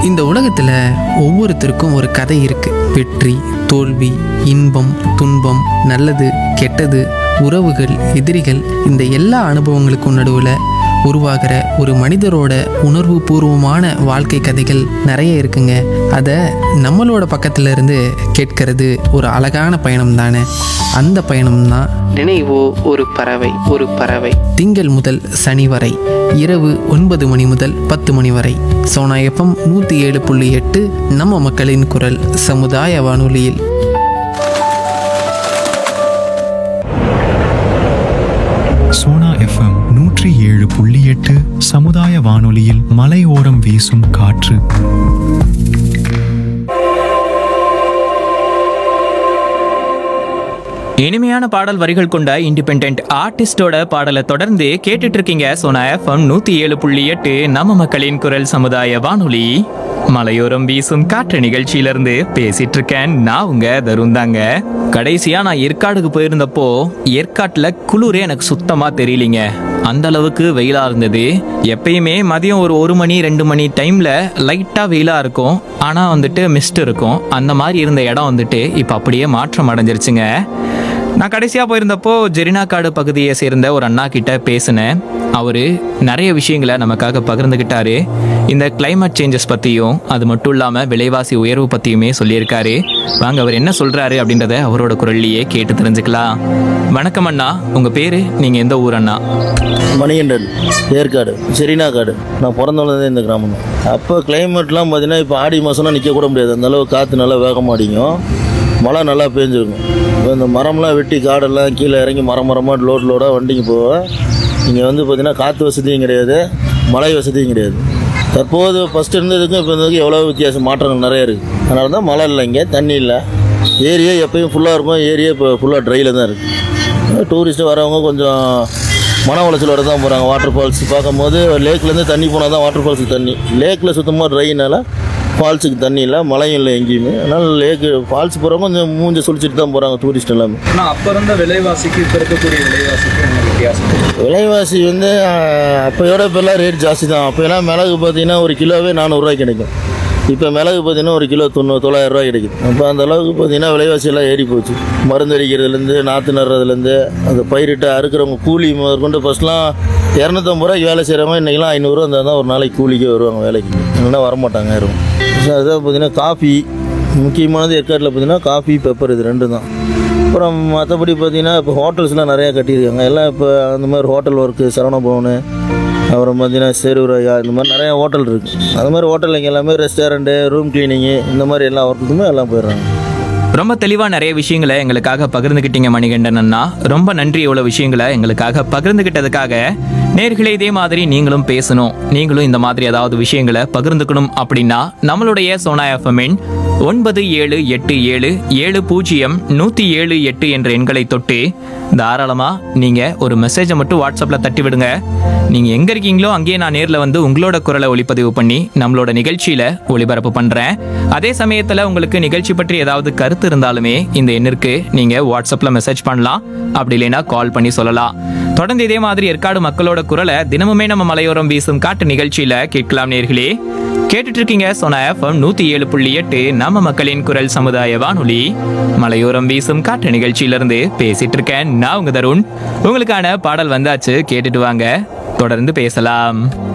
இந்த உலகத்தில் ஒவ்வொருத்தருக்கும் ஒரு கதை இருக்கு வெற்றி தோல்வி இன்பம் துன்பம் நல்லது கெட்டது உறவுகள் எதிரிகள் இந்த எல்லா அனுபவங்களுக்கும் நடுவில் உருவாகிற ஒரு மனிதரோட உணர்வு பூர்வமான வாழ்க்கை கதைகள் நிறைய இருக்குங்க அதை நம்மளோட பக்கத்துல இருந்து கேட்கறது ஒரு அழகான பயணம் தானே அந்த பயணம் தான் நினைவோ ஒரு பறவை ஒரு பறவை திங்கள் முதல் சனி வரை இரவு ஒன்பது மணி முதல் பத்து மணி வரை சோனா எஃப்எம் நூற்றி ஏழு புள்ளி எட்டு நம்ம மக்களின் குரல் சமுதாய வானொலியில் சோனா எஃப்எம் நூற்றி ஏழு புள்ளி எட்டு சமுதாய வானொலியில் மலையோரம் வீசும் காற்று இனிமையான பாடல் வரிகள் கொண்ட இண்டிபெண்ட் ஆர்டிஸ்டோட பாடலை தொடர்ந்து கேட்டுட்டு இருக்கீங்க சோனா எஃப்எம் நூத்தி ஏழு புள்ளி எட்டு நம்ம மக்களின் குரல் சமுதாய வானொலி மலையோரம் வீசும் காற்று நிகழ்ச்சியிலிருந்து பேசிட்டு இருக்கேன் நான் உங்க தருண் தாங்க கடைசியா நான் ஏற்காடுக்கு போயிருந்தப்போ ஏற்காட்டுல குளிரே எனக்கு சுத்தமா தெரியலீங்க அந்த அளவுக்கு வெயிலா இருந்தது எப்பயுமே மதியம் ஒரு ஒரு மணி ரெண்டு மணி டைம்ல லைட்டா வெயிலா இருக்கும் ஆனா வந்துட்டு மிஸ்ட் இருக்கும் அந்த மாதிரி இருந்த இடம் வந்துட்டு இப்ப அப்படியே மாற்றம் அடைஞ்சிருச்சுங்க நான் கடைசியாக போயிருந்தப்போ ஜெரினாக்காடு பகுதியை சேர்ந்த ஒரு அண்ணா கிட்ட பேசினேன் அவர் நிறைய விஷயங்களை நமக்காக பகிர்ந்துக்கிட்டாரு இந்த climate சேஞ்சஸ் பற்றியும் அது மட்டும் இல்லாமல் விலைவாசி உயர்வு பற்றியுமே சொல்லியிருக்காரு வாங்க அவர் என்ன சொல்கிறாரு அப்படின்றத அவரோட குரல்லையே கேட்டு தெரிஞ்சுக்கலாம் வணக்கம் அண்ணா உங்கள் பேர் நீங்கள் எந்த ஊர் அண்ணா மணிகண்டன் ஏற்காடு செரினா காடு நான் பிறந்த வளர்ந்ததே இந்த கிராமம் தான் அப்போ கிளைமேட்லாம் பார்த்தீங்கன்னா இப்போ ஆடி மாதம்னா நிற்க கூட முடியாது அந்த அளவு காற்று நல்லா வேகமாக அடிக்கும் மழை நல்லா பேஞ்சிருக்கும் இப்போ இந்த மரம்லாம் வெட்டி காடெல்லாம் கீழே இறங்கி மரம் மரமாக லோட் லோடாக வண்டிக்கு போக இங்கே வந்து பார்த்தீங்கன்னா காற்று வசதியும் கிடையாது மழை வசதியும் கிடையாது தற்போது ஃபஸ்ட்டு இருந்ததுக்கும் இப்போ இருந்ததுக்கும் எவ்வளோ வித்தியாசம் மாற்றங்கள் நிறைய இருக்குது அதனால தான் மழை இல்லை இங்கே தண்ணி இல்லை ஏரியா எப்பயும் ஃபுல்லாக இருக்கும் ஏரியா இப்போ ஃபுல்லாக ட்ரையில் தான் இருக்குது டூரிஸ்ட்டு வரவங்க கொஞ்சம் மன உளைச்சலோட தான் போகிறாங்க வாட்டர் ஃபால்ஸ் பார்க்கும்போது லேக்லேருந்து தண்ணி போனால் தான் வாட்டர் ஃபால்ஸுக்கு தண்ணி லேக்கில் சுத்தமாக ட்ரைனால ஃபால்ஸுக்கு தண்ணி இல்லை மழையும் இல்லை எங்கேயுமே அதனால் லேக்கு ஃபால்ஸ் போகிறவங்க கொஞ்சம் மூஞ்சி சுழிச்சிட்டு தான் போகிறாங்க டூரிஸ்ட் எல்லாமே ஆனால் அப்போ இருந்த விலைவாசிக்கு இப்போ இருக்கக்கூடிய விலைவாசிக்கு என்ன வித்தியாசம் விலைவாசி வந்து ஆஹ், அப்போயோட இப்போல்லாம் ரேட் ஜாஸ்தி தான் அப்போலாம் மிளகு பார்த்தீங்கன்னா ஒரு கிலோவே நானூறுரூவா கிடைக்கும் இப்போ மிளகு பார்த்தீங்கன்னா ஒரு கிலோ தொண்ணூறு தொள்ளாயிரம் ரூபாய் கிடைக்குது அப்போ அந்த அளவுக்கு பார்த்தீங்கன்னா விலைவாசி எல்லாம் ஏறி போச்சு மருந்து அடிக்கிறதுலேருந்து நாற்று நடுறதுலேருந்து அந்த பயிரிட்டு அறுக்கிறவங்க கூலி முதற்கொண்டு ஃபஸ்ட்லாம் இரநூத்தம்பது ரூபாய்க்கு வேலை செய்கிறவங்க இன்றைக்கெலாம் ஐநூறுரூவா இருந்தால் தான் ஒரு நாளைக்கு கூலிக்கே வருவாங்க வேலைக்கு இல்லைன்னா வரமாட்டாங்க யாரும் அதுதான் பார்த்தீங்கன்னா காஃபி முக்கியமானது ஏற்காட்டில் பார்த்தீங்கன்னா காஃபி பெப்பர் இது ரெண்டு தான் அப்புறம் மற்றபடி பார்த்தீங்கன்னா இப்போ ஹோட்டல்ஸ்லாம் நிறையா கட்டியிருக்காங்க எல்லாம் இப்போ அந்த மாதிரி ஹோட்டல் ஒர்க்கு சரவண பவனு அப்புறம் பார்த்தீங்கன்னா சேருவரையா இந்த மாதிரி நிறையா ஹோட்டல் இருக்குது அது மாதிரி ஹோட்டல் இங்கே எல்லாமே ரெஸ்டாரண்ட்டு ரூம் கிளீனிங்கு இந்த மாதிரி எல்லா ஒர்க்குக்குமே எல்லாம் போயிடுறாங்க ரொம்ப தெளிவா நிறைய விஷயங்களை எங்களுக்காக பகிர்ந்துக்கிட்டீங்க மணிகண்டன் அண்ணா ரொம்ப நன்றி இவ்வளவு விஷயங்களை எங்களுக்காக பகிர்ந்துக்கிட்டதுக்காக நேர்களே இதே மாதிரி நீங்களும் பேசணும் நீங்களும் இந்த மாதிரி ஏதாவது விஷயங்களை பகிர்ந்துக்கணும் அப்படின்னா நம்மளுடைய சோனா எஃப்எம்மின் ஒன்பது ஏழு எட்டு ஏழு ஏழு பூஜ்ஜியம் நூத்தி ஏழு எட்டு என்ற எண்களை தொட்டு தாராளமா நீங்க ஒரு மெசேஜை மட்டும் வாட்ஸ்அப்ல தட்டி விடுங்க நீங்க எங்க இருக்கீங்களோ அங்கேயே நான் நேர்ல வந்து உங்களோட குரலை ஒளிப்பதிவு பண்ணி நம்மளோட நிகழ்ச்சியில ஒளிபரப்பு பண்றேன் அதே சமயத்துல உங்களுக்கு நிகழ்ச்சி பற்றி ஏதாவது கருத்து இருந்தாலுமே இந்த எண்ணிற்கு நீங்க வாட்ஸ்அப்ல மெசேஜ் பண்ணலாம் அப்படி இல்லைன்னா கால் பண்ணி சொல்லலாம் தொடர்ந்து இதே மாதிரி ஏற்காடு மக்களோட குரலை தினமுமே நம்ம மலையோரம் வீசும் காட்டு நிகழ்ச்சியில கேட்கலாம் நேர்களே கேட்டுட்டு இருக்கீங்க சோனா எஃப்எம் நூத்தி ஏழு புள்ளி எட்டு நம்ம மக்களின் குரல் சமுதாய வானொலி மலையோரம் வீசும் காற்று நிகழ்ச்சியிலிருந்து பேசிட்டு இருக்கேன் நான் உங்க தருண் உங்களுக்கான பாடல் வந்தாச்சு கேட்டுட்டு வாங்க தொடர்ந்து பேசலாம்